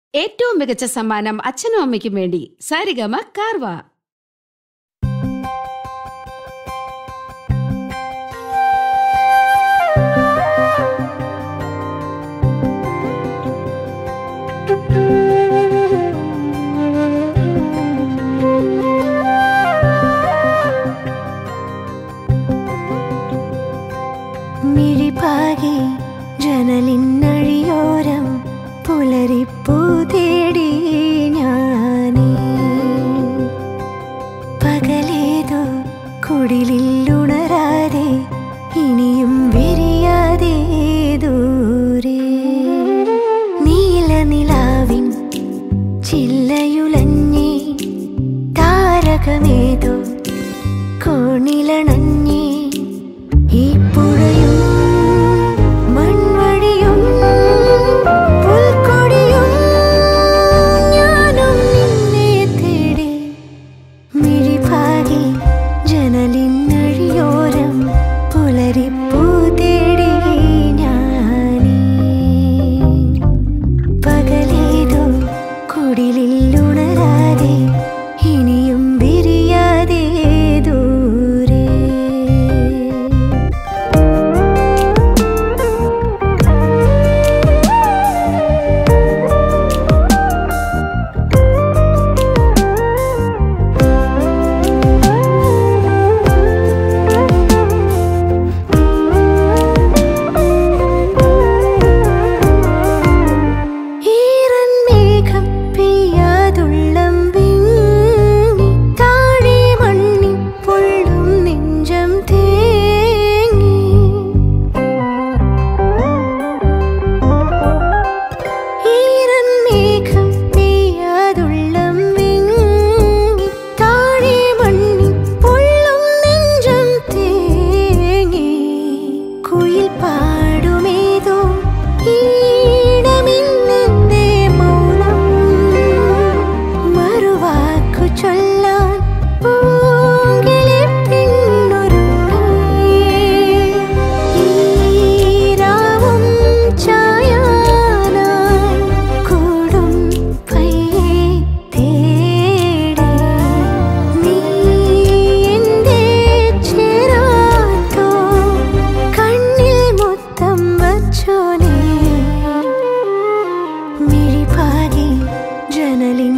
ഏറ്റവും മികച്ച സമ്മാനം അച്ഛനും അമ്മയ്ക്കും വേണ്ടി സാരിഗമ കാർവ മിഴിപാകി ജനലിന്നഴിയോരം പുലരിപ്പൂ തേടി ഞാനേ പകലേതോ കുടിലില്ലുണരാതെ ഇനിയും വിരിയാതെ ദൂരെ നീല നിലാവിൻ ചില്ലയുലഞ്ഞേ താരകമേതോ കോണിലണഞ്ഞേ ഈ പുഴയും മൺവഴിയും പുൽക്കൊടിയും ഞാനും നിന്നെ തേടി മിഴിപാകി ജനലിന്നഴിയോരം പുലരിപ്പൂ തേടി ഞാനേ പകലേതോ കുടിലില്ലുണരാതെ ഇനിയും വിരിയാതെ ദൂരെ ഈറൻ മേഘം പെയ്യാതുള്ളം വിങ്ങി താഴെ മണ്ണിൽ പൊള്ളും നെഞ്ചം തേങ്ങി ഈറൻ മേഘം പെയ്യാതുള്ളം വിങ്ങി താഴെ മണ്ണിൽ പൊള്ളും നെഞ്ചം തേങ്ങി കുയിൽ പാടുമേതോ ഈടമിന്നെന്റെ മൗനം മറുവാക്കു ചൊല്ലാൻ പൂങ്കിളി പിന്നൊരുങ്ങി ഈരാവും ചായാനായി കൂടും പയ്യെ തേടി നീ എന്റെ ചേരാത്തോ കണ്ണിൽ മുത്തം വച്ചോനേ മിഴിപാകി ജനലിൻ